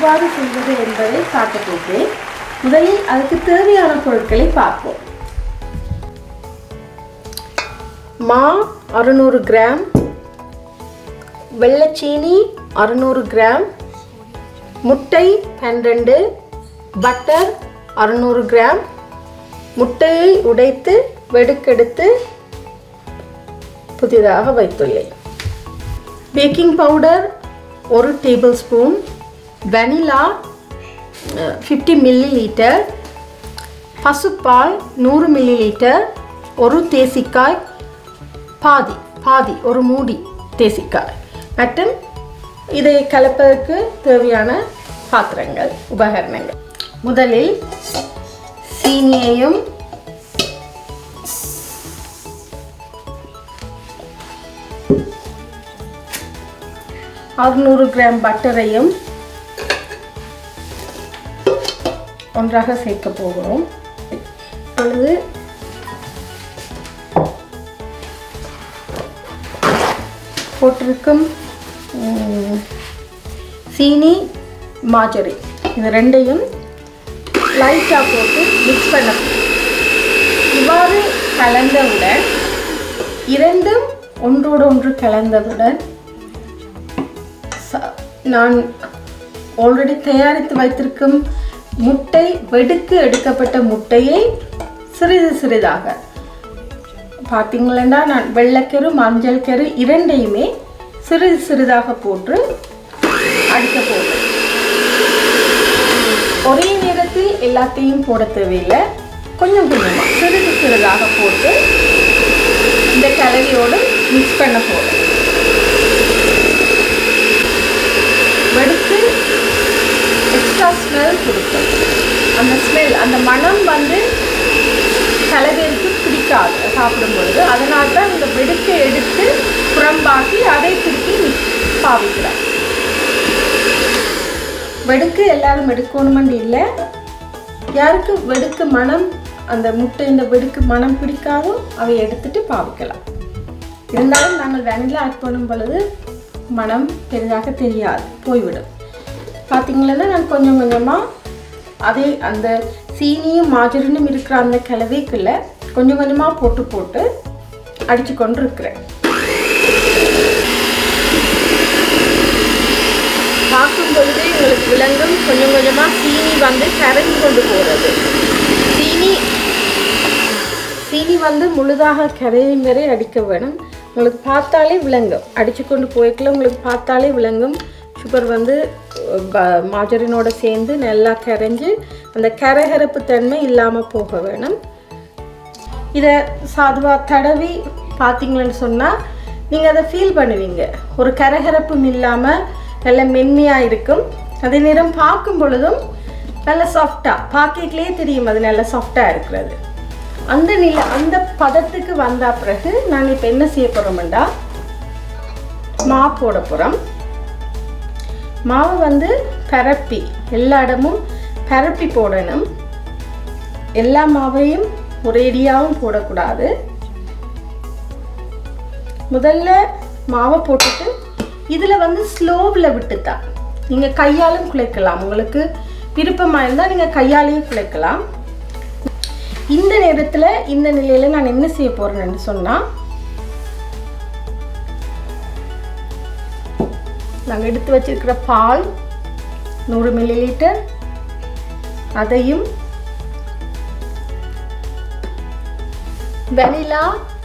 எவ்வாறு செய்வது என்பதை காட்டப் போகிறேன் முதலில் அதுக்கு தேவையான பொருட்களை பார்ப்போம் மா அறுநூறு கிராம் வெள்ளச்சீனி அறுநூறு கிராம் முட்டை பன்னிரெண்டு பட்டர் அறுநூறு கிராம் முட்டையை உடைத்து வெடுக்கெடுத்து புதிதாக வைத்துள்ளேன் பேக்கிங் பவுடர் ஒரு tablespoon vanilla fifty millilitre பசுப்பால் நூறு மில்லி லிட்டர் ஒரு தேசிக்காய் பாதி பாதி ஒரு மூடி தேசிக்காய் மற்றும் இதை கலப்பதற்கு தேவையான பாத்திரங்கள் உபகரணங்கள் முதலில் சீனியையும் அறுநூறு கிராம் பட்டரையும் ஒன்றாக சேர்க்க போகிறோம் இப்பொழுது போட்டிருக்கும் ம், சீனி மாஜரி இது ரெண்டையும் லைட்டாக போட்டு மிக்ஸ் பண்ண இவ்வாறு கலந்தவுடன் இரண்டும் ஒன்றோடு ஒன்று கலந்தவுடன் ச- நான் ஆல்ரெடி தயாரித்து வைத்திருக்கும் முட்டை வெடுக்கு எடுக்கப்பட்ட முட்டையை சிறிது சிறிதாக பார்த்தீங்களா நான் வெள்ளைக்கரு மஞ்சள் கரு இரண்டையுமே சிறிது சிறிதாக போட்டு அடிக்க போகிறேன் ஒரே நேரத்தில் எல்லாத்தையும் போட தேவையில்லை கொஞ்சம் கொஞ்சமாக சிறிது சிறிதாக போட்டு இந்த கலவையோடு மிக்ஸ் பண்ண போகிறேன் வெடுத்து எக்ஸ்ட்ரா ஸ்மெல் கொடுக்கும் அந்த ஸ்மெல் அந்த மனம் வந்து சில பேருக்கு பிடிக்காது சாப்பிடும் பொழுது அதனால தான் இந்த வெடுக்கை எடுத்து புறம்பாக்கி அதை திருப்பி mix பாவிக்கிறேன் வெடுக்கு எல்லாரும் எடுக்கணுமென்று இல்லை யாருக்கு வெடுக்கு மனம் அந்த முட்டை இந்த வெடுக்கு மனம் பிடிக்காதோ அவை எடுத்துட்டு பாவிக்கலாம் இருந்தாலும் நாங்கள் வெனிலா ஆட் பண்ணும் பொழுது மனம் பெரிதாக தெரியாது போய்விடும் பார்த்தீங்களன்னா நான் கொஞ்சம் கொஞ்சமாக அதே அந்த சீனியும் மாஜரினும் இருக்கிற அந்த கலவைக்குள்ள கொஞ்சம் கொஞ்சமாக போட்டு போட்டு அடித்து கொண்டு இருக்கிறேன் பார்க்கும் பொழுதே உங்களுக்கு விளங்கும் கொஞ்சம் கொஞ்சமாக சீனி வந்து கரைஞ்சு கொண்டு போகிறது சீனி சீனி வந்து முழுதாக கரையும் வரை அடிக்க வேணும் உங்களுக்கு பார்த்தாலே விளங்கும் அடித்து கொண்டு போய்க்கல உங்களுக்கு பார்த்தாலே விளங்கும் சுகர் வந்து ப- மாஜரினோட சேர்ந்து நல்லா கரைஞ்சு அந்த கரகரப்பு தன்மை இல்லாமல் போக வேணும் இதை சாதுவாக தடவி பார்த்தீங்கன்னு சொன்னால் நீங்கள் அதை ஃபீல் பண்ணுவீங்க ஒரு கரகரப்பும் இல்லாமல் நல்ல மென்மையாக இருக்கும் அதே நேரம் பார்க்கும் பொழுதும் நல்ல சாஃப்டாக பாக்கெட்லேயே தெரியும் அது நல்ல சாஃப்டாக இருக்கிறது அந்த நிலை அந்த பதத்துக்கு வந்த பிறகு நான் இப்போ என்ன செய்ய போகிறோம்டா மா போட போகிறோம் மாவு வந்து பரப்பி எல்லா இடமும் பரப்பி போடணும் எல்லா மாவையும் ஒரேடியாகவும் போடக்கூடாது முதல்ல மாவை போட்டுட்டு இதில் வந்து ஸ்லோவில் விட்டுத்தான் நீங்கள் கையாலும் குழைக்கலாம் உங்களுக்கு விருப்பமாக இருந்தால் நீங்கள் கையாலேயே குழைக்கலாம் இந்த நேரத்தில் இந்த நிலையில் நான் என்ன செய்ய போகிறேன்னு சொன்னால் நாங்கள் எடுத்து வச்சிருக்கிற பால் நூறு மில்லி லிட்டர் அதையும் வெனிலா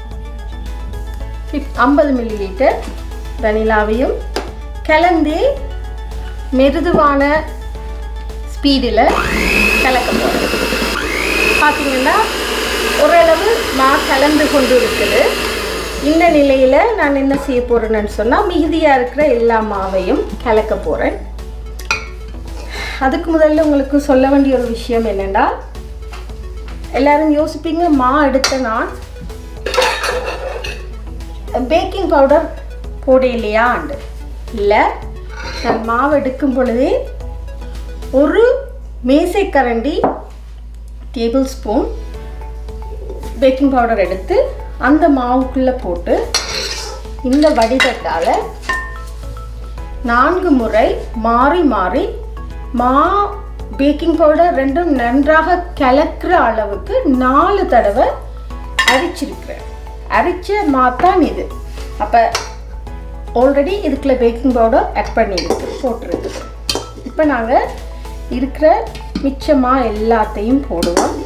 ஐம்பது மில்லி லிட்டர் வெனிலாவையும் கலந்து மெருதுவான ஸ்பீடில் கலக்க போகிறேன் பார்த்தீங்கன்னா ஓரளவு மா கலந்து கொண்டு இருக்குது இந்த நிலையில் நான் என்ன செய்ய போகிறேன்னு சொன்னால் மிகுதியாக இருக்கிற எல்லா மாவையும் கலக்க போகிறேன் அதுக்கு முதல்ல உங்களுக்கு சொல்ல வேண்டிய ஒரு விஷயம் என்னென்னா எல்லாரும் யோசிப்பீங்க மா எடுத்த நான் பேக்கிங் பவுடர் போட இல்லையாண்டு இல்லை நான் மாவு எடுக்கும் பொழுதே ஒரு மேசைக்கரண்டி டேபிள் ஸ்பூன் பேக்கிங் பவுடர் எடுத்து அந்த மாவுக்குள்ளே போட்டு இந்த வடிகட்டால் நான்கு முறை மாறி மாறி மா பேக்கிங் பவுடர் ரெண்டும் நன்றாக கலக்கிற அளவுக்கு நாலு தடவை அரைச்சிருக்கிறேன் அரைச்ச மா தான் இது அப்போ ஆல்ரெடி இதுக்குள்ள பேக்கிங் பவுடர் ஆட் பண்ணியிருக்கு போட்டிருக்கு இப்போ நாங்கள் இருக்கிற மிச்சமாக எல்லாத்தையும் போடுவோம்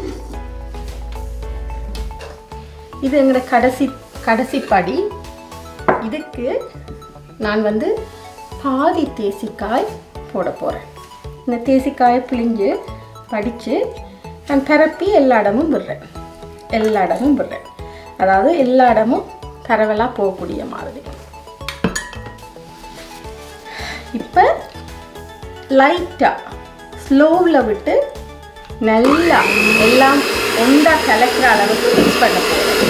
இது எங்களோட கடைசி கடைசி படி இதுக்கு நான் வந்து பாதி தேசிக்காய் போட போகிறேன் இந்த தேசிக்காயை பிழிஞ்சு படித்து நான் பரப்பி எல்லா இடமும் விடுறேன் எல்லா இடமும் விடுறேன் அதாவது எல்லா இடமும் பரவலாக போகக்கூடிய மாதிரி இப்போ லைட்டாக ஸ்லோவில் விட்டு நல்லா எல்லாம் ஒன்றா கலக்கிற அளவுக்கு மிக்ஸ் பண்ண போகிறோம்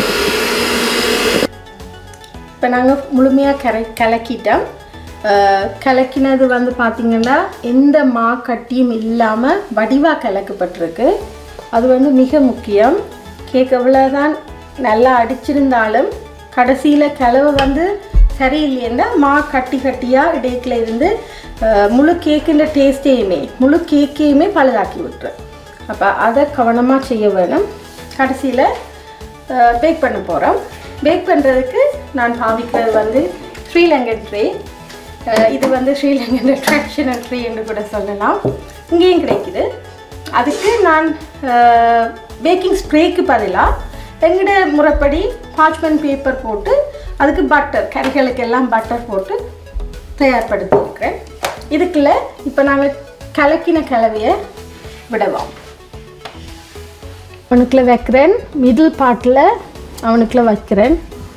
இப்போ நாங்கள் முழுமையாக கரை கலக்கிட்டோம் அஹ், கலக்கினது வந்து பார்த்திங்கன்னா எந்த மா கட்டியும் இல்லாமல் வடிவாக கலக்கப்பட்டிருக்கு அது வந்து மிக முக்கியம் கேக் எவ்வளோதான் நல்லா அடிச்சிருந்தாலும் கடைசியில் கிளவு வந்து சரியில்லைன்னா மா கட்டி கட்டியாக இடைக்கில் இருந்து அஹ், முழு கேக்குன்ற டேஸ்ட்டையுமே முழு கேக்கையுமே பழுதாக்கி விட்டுரும் அப்போ அதை கவனமாக செய்ய வேணும் கடைசியில் பேக் பண்ண போகிறோம் பேக் பண்ணுறதுக்கு நான் பாவிக்கிறது வந்து ஸ்ரீலங்கன் ட்ரே இது வந்து ஸ்ரீலங்கன் ட்ரெடிஷனல் ட்ரே என்று கூட சொல்லலாம் இங்கேயும் கிடைக்குது அதுக்கு நான் பேக்கிங் ஸ்ப்ரேக்கு பதிலாக எங்கட முறைப்படி பார்ச்மெண்ட் பேப்பர் போட்டு அதுக்கு பட்டர் கறிகளுக்கு எல்லாம் பட்டர் போட்டு தயார்படுத்தியிருக்கிறேன் இதுக்குள்ள இப்போ நாங்கள் கலக்கின கலவையை விடலாம் அவனுக்குள்ள வைக்கிறேன் மிடில் பார்ட்டில் அவனுக்குள்ள வைக்கிறேன்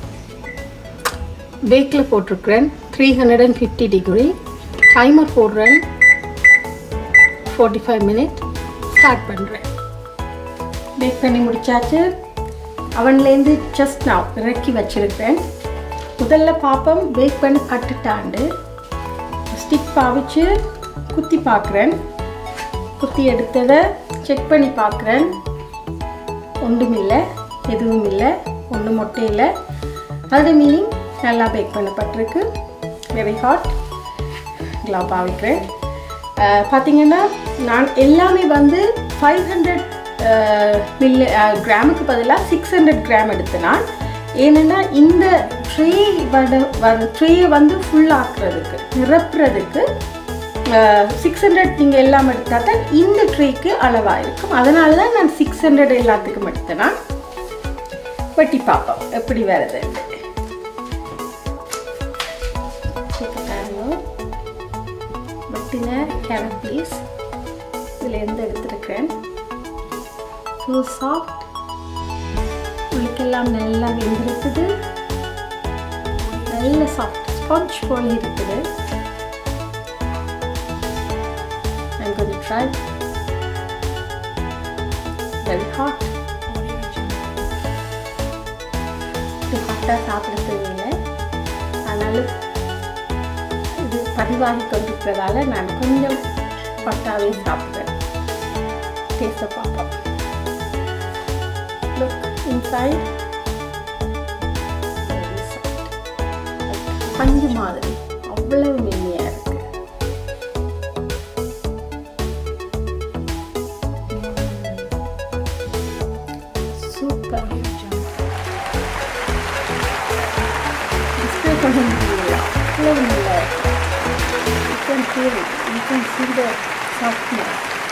பேக்கில் போட்டிருக்கிறேன் three hundred and fifty degree timer போடுறேன் ஃபார்ட்டி ஃபைவ் மினிட் ஸ்டார்ட் பண்ணுறேன் பேக் பண்ணி முடிச்சாச்சு அவன்லேருந்து ஜஸ்ட் நான் இறக்கி வச்சிருக்கிறேன் முதல்ல பாப்பம் பேக் பண்ணி கட்டுட்டாண்டு ஸ்டிக் பாவிச்சு குத்தி பார்க்குறேன் குத்தி எடுத்ததை செக் பண்ணி பார்க்குறேன் ஒன்றும் இல்லை எதுவும் இல்லை ஒன்றும் மொட்டை இல்லை அது மீனிங் நல்லா பேக் பண்ணப்பட்டிருக்கு வெரி ஹாட் கிளாப் பாவிக்கிறேன் பார்த்தீங்கன்னா நான் எல்லாமே வந்து ஃபைவ் ஹண்ட்ரட் மில்லி கிராமுக்கு பதிலாக சிக்ஸ் ஹண்ட்ரட் கிராம் எடுத்தேன் ஏன்னா இந்த ட்ரே வட ட்ரேயை வந்து ஃபுல் ஆக்குறதுக்கு நிரப்புறதுக்கு சிக்ஸ் ஹண்ட்ரட் நீங்கள் எல்லாம் எடுத்தால் தான் இந்த ட்ரேக்கு அளவாக இருக்கும் அதனால தான் நான் சிக்ஸ் ஹண்ட்ரட் எல்லாத்துக்கும் எடுத்தேன்னா வெட்டி பார்ப்போம் எப்படி வருது வெட்டின கேரட் பீஸ் இதில் இருந்து எடுத்துருக்கிறேன் ஸோ சாஃப்ட் உள்ளுக்கெல்லாம் நல்லா வெந்திருக்குது நல்ல சாஃப்ட் ஸ்பாஞ்ச் போல் இருக்குது I'm going to try. Very hot. இது ஹாட்டாக சாப்பிட தேவையில்லை ஆனாலும் இது பதிவாகி கொண்டிருக்கிறதால நான் கொஞ்சம் ஹாட்டாகவே சாப்பிட்றேன் டேஸ்ட்டை பார்ப்போம் லுக் இன்சைட் பஞ்சு மாதிரி அவ்வளவு மென்மையாக இருக்கு சூப்பர் டிஸ்பிளே பண்ண முடியல அவ்வளவு நல்லா இருக்கு you can feel you can feel the softness